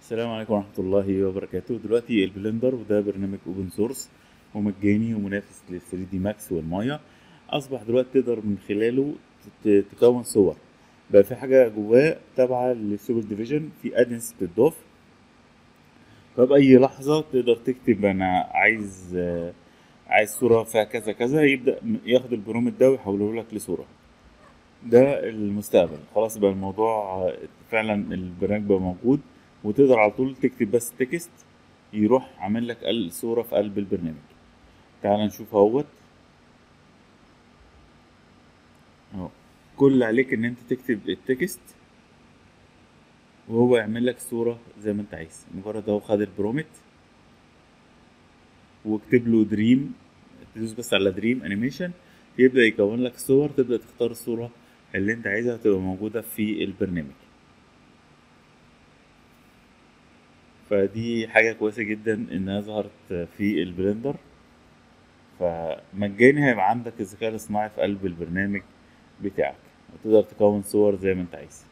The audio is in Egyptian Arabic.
السلام عليكم ورحمة الله وبركاته دلوقتي البلندر وده برنامج اوبن سورس ومجاني ومنافس لل 3 دي ماكس والمايا اصبح دلوقتي تقدر من خلاله ت- تكون صور بقى في حاجة جواه تابعة للسوبر ديفيجن في ادنس بتضاف فبأي لحظة تقدر تكتب انا عايز آه، عايز صورة فيها كذا كذا يبدأ م- ياخد البرومت ده ويحوله لك لصورة ده المستقبل خلاص بقى الموضوع آه، فعلا البرنامج بقى موجود وتقدر على طول تكتب بس تكست يروح عامل لك الصورة في قلب البرنامج تعال نشوف اهوت اهو كل اللي عليك ان انت تكتب التكست وهو يعمل لك صورة زي ما انت عايز مجرد اهو خد البرومت واكتب له دريم تدوس بس على دريم انيميشن يبدأ يكون لك صور تبدأ تختار الصورة اللي انت عايزها تبقى موجودة في البرنامج فدي حاجة كويسة جدا انها ظهرت في البلندر فمجاني هيبقى عندك الذكاء الاصطناعي في قلب البرنامج بتاعك وتقدر تكون صور زي ما انت عايز